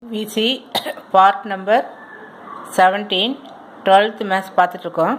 we see part number 17 12th maths பார்த்துட்ருக்கோம்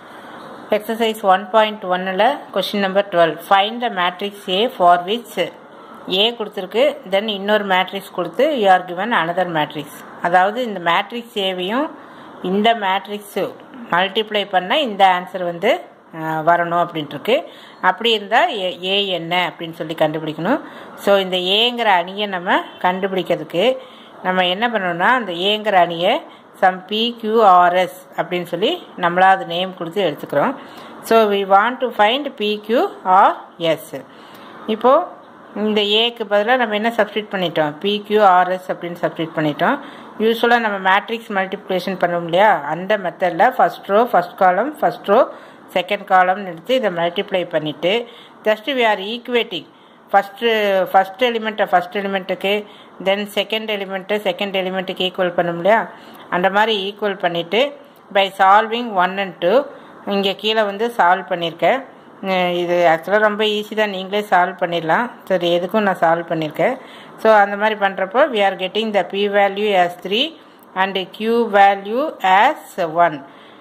exercise one point ஒன்னில் question number twelve find the matrix A for which A கொடுத்துருக்கு then இன்னொரு matrix கொடுத்து you are given another matrix அதாவது இந்த matrix ஏவையும் இந்த matrix multiply பண்ண இந்த ஆன்சர் வந்து அஹ், வரணும் அப்படின்ட்டுருக்கு அப்படி இருந்தால் ஏ ஏ என்ன அப்படின்னு சொல்லி கண்டுபிடிக்கணும் ஸோ இந்த ஏங்கிற அணியை நம்ம கண்டுபிடிக்கிறதுக்கு நம்ம என்ன பண்ணணும்னா அந்த ஏங்கிற அணியை சம் பிக்யூஆர்எஸ் அப்படின்னு சொல்லி நம்மளா அது நேம் கொடுத்து எடுத்துக்கிறோம் so we want to find P Q R S இப்போது இந்த ஏக்கு பதிலாக நம்ம என்ன சப்ஸ்டியூட் பண்ணிட்டோம் பிக்யூஆர்எஸ் அப்படின்னு சப்ஸ்டியூட் பண்ணிட்டோம் யூஸ்வலாக நம்ம மேட்ரிக்ஸ் மல்டிப்ளிகேஷன் பண்ணுவோம் இல்லையா அந்த மெத்தடில் first row first column first row second காலம்னு எடுத்து இதை மல்டிப்ளை பண்ணிவிட்டு just we are equating first first எலிமெண்ட்டை ஃபஸ்ட் எலிமெண்ட்டுக்கு தென் செகண்ட் எலிமெண்ட்டு செகண்ட் எலிமெண்ட்டுக்கு ஈக்குவல் பண்ணும் இல்லையா அந்த மாதிரி ஈக்குவல் பண்ணிவிட்டு by solving one and two இங்கே கீழே வந்து சால்வ் பண்ணியிருக்கேன் அஹ் இது ஆக்சுவலாக ரொம்ப ஈஸி தான் நீங்களே சால்வ் பண்ணிடலாம் சரி எதுக்கும் நான் சால்வ் பண்ணியிருக்கேன் ஸோ அந்த மாதிரி பண்ணுறப்போ we are getting the P value as three and Q value as one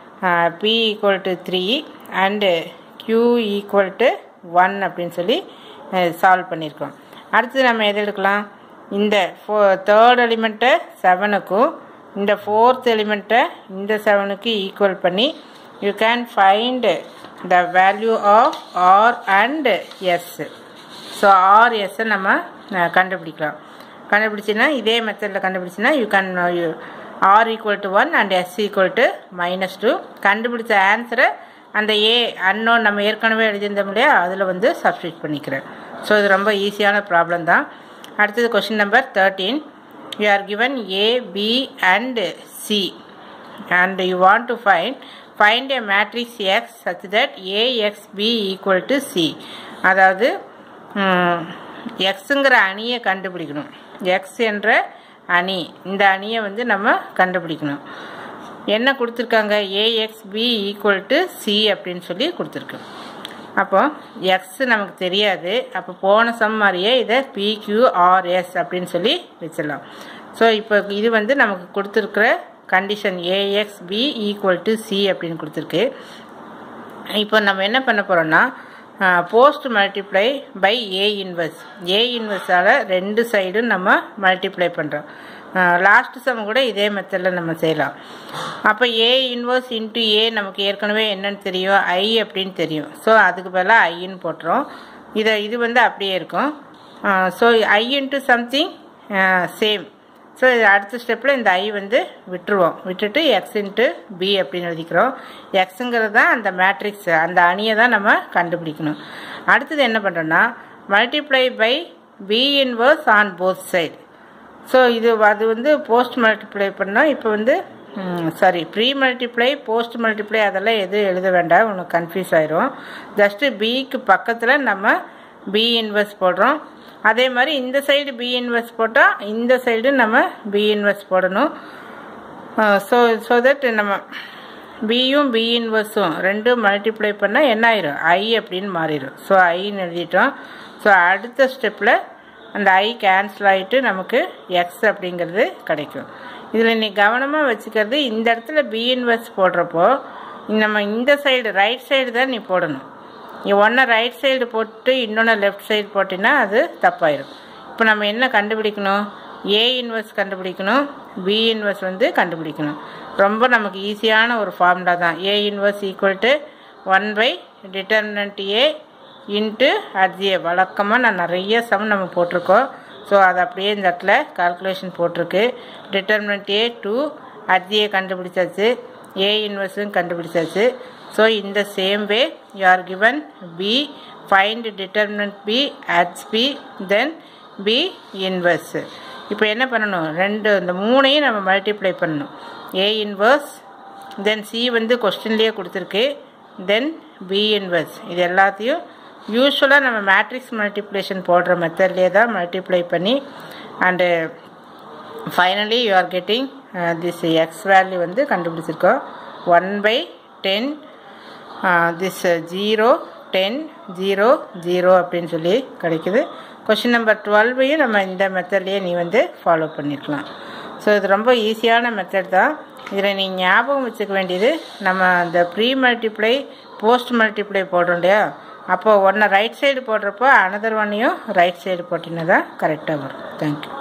P equal to three and Q equal to one அப்படின்னு சொல்லி சால்வ் பண்ணியிருக்கோம் அடுத்து நம்ம எது எடுக்கலாம் இந்த ஃபோ தேர்ட் எலிமெண்ட்டை செவனுக்கும் இந்த ஃபோர்த் எலிமெண்ட்டை இந்த செவனுக்கு ஈக்குவல் பண்ணி you can find the value of R and S so R எஸ்ஸை நம்ம அஹ், கண்டுபிடிக்கலாம் கண்டுபிடிச்சின்னா இதே மெத்தடில் கண்டுபிடிச்சின்னா you can R equal to one and S equal to minus two கண்டுபிடிச்ச ஆன்சரை அந்த ஏ அன்னோன் நம்ம ஏற்கனவே எழுதியிருந்தோம் இல்லையா அதில் வந்து சப்ஸ்டியூட் பண்ணிக்கிறேன் ஸோ இது ரொம்ப ஈஸியான ப்ராப்ளம் தான் அடுத்தது question number thirteen you are given A B and C and you want to find find a matrix x such that ax b equal to c அதாவது எக்ஸுங்கிற அணியை கண்டுபிடிக்கணும் எக்ஸ் என்ற அணி இந்த அணியை வந்து நம்ம கண்டுபிடிக்கணும் என்ன கொடுத்துருக்காங்க A X B equal to C அப்படின்னு சொல்லி கொடுத்துருக்கு அப்போ எக்ஸ் நமக்கு தெரியாது அப்போ போன சம் மாதிரியே இதை பிக்யூஆர்எஸ் அப்படின்னு சொல்லி வச்சிடலாம் ஸோ இப்போ இது வந்து நமக்கு கொடுத்துருக்குற condition A X B equal to C அப்படின்னு கொடுத்துருக்கு இப்போ நம்ம என்ன பண்ண போகிறோம்னா post multiply by A inverse A இன்வெர்ஸால் ரெண்டு சைடும் நம்ம மல்டிப்ளை பண்ணுறோம் லாஸ்ட் சம் கூட இதே மெத்தடில் நம்ம செய்யலாம் அப்போ ஏ இன்வெர்ஸ் இன்ட்டு ஏ நமக்கு ஏற்கனவே என்னன்னு தெரியும் ஐ அப்படின்னு தெரியும் ஸோ அதுக்கு பதிலாக ஐன்னு போட்டுரும் இதை இது வந்து அப்படியே இருக்கும் so I into something same so அடுத்த ஸ்டெப்பில் இந்த ஐ வந்து விட்டுருவோம் விட்டுட்டு எக்ஸ் இன்ட்டு பி அப்படின்னு எழுதிக்கிறோம் எக்ஸுங்கிறது தான் அந்த மேட்ரிக்ஸ் அந்த அணியை தான் நம்ம கண்டுபிடிக்கணும் அடுத்தது என்ன பண்ணுறோன்னா multiply by B inverse on both side so இது அது வந்து போஸ்ட் மல்டிப்ளை பண்ணோம் இப்போ வந்து sorry pre multiply post multiply அதெல்லாம் எதுவும் எழுத வேண்டாம் உனக்கு கன்ஃபியூஸ் ஆயிரும் ஜஸ்ட்டு பிக்கு பக்கத்தில் நம்ம பி இன்வெஸ்ட் போடுறோம் அதே மாதிரி இந்த சைடு பி இன்வெஸ்ட் போட்டால் இந்த சைடு நம்ம பி இன்வெஸ்ட் போடணும் ஸோ ஸோ தட் நம்ம பியும் பி இன்வெர்ஸும் ரெண்டும் மல்டிப்ளை பண்ணால் என்ன ஆயிரும் ஐ அப்படின்னு மாறிடும் ஸோ ஐன்னு எழுதிட்டோம் ஸோ அடுத்த ஸ்டெப்பில் அந்த ஐ கேன்சல் ஆகிட்டு நமக்கு எக்ஸ் அப்படிங்கிறது கிடைக்கும் இதில் நீ கவனமாக வச்சுக்கிறது இந்த இடத்துல பி இன்வெர்ஸ் போடுறப்போ நம்ம இந்த சைடு ரைட் சைடு தான் நீ போடணும் நீ ஒன்றை ரைட் சைடு போட்டு இன்னொன்று லெஃப்ட் சைடு போட்டினா அது தப்பாயிடும் இப்போ நம்ம என்ன கண்டுபிடிக்கணும் ஏ இன்வெர்ஸ் கண்டுபிடிக்கணும் பி இன்வெர்ஸ் வந்து கண்டுபிடிக்கணும் ரொம்ப நமக்கு ஈஸியான ஒரு ஃபார்முலா தான் A inverse equal to one by determinant A into adj A வழக்கமாக நான் நிறைய சம் நம்ம போட்டிருக்கோம் ஸோ அது அப்படியே இந்த இடத்துல கால்குலேஷன் போட்டிருக்கு டிட்டர்மினன்ட் ஏ டூ அட்ஜிஏ கண்டுபிடிச்சாச்சு ஏ இன்வெர்ஸும் கண்டுபிடிச்சாச்சு ஸோ இந்த same way you are given B find determinant B adj B then B inverse இப்போ என்ன பண்ணணும் ரெண்டு இந்த மூணையும் நம்ம மல்டிப்ளை பண்ணணும் ஏ இன்வெர்ஸ் தென் சி வந்து கொஸ்டின்லேயே கொடுத்துருக்கு தென் பி இன்வெர்ஸ் இது எல்லாத்தையும் யூஸ்வலாக நம்ம மேட்ரிக்ஸ் மல்டிப்ளேஷன் போடுற மெத்தட்லேயே தான் மல்டிப்ளை பண்ணி and finally you are getting this X value வந்து கண்டுபிடிச்சிருக்கோம் one by ten this zero ten zero zero அப்படின்னு சொல்லி கிடைக்குது கொஷின் நம்பர் டுவெல்வையும் நம்ம இந்த மெத்தட்லேயே நீ வந்து ஃபாலோ பண்ணிக்கலாம் ஸோ இது ரொம்ப ஈஸியான மெத்தட் தான் இதில் நீங்கள் ஞாபகம் வச்சுக்க வேண்டியது நம்ம அந்த ப்ரீ மல்டிப்ளை போஸ்ட் மல்டிப்ளை போடுறோம் இல்லையா அப்போ ஒன்றை ரைட் சைடு போடுறப்போ அனதர் ஒன்னையும் ரைட் சைடு போட்டிங்கன்னா தான் கரெக்டாக வரும் தேங்க்யூ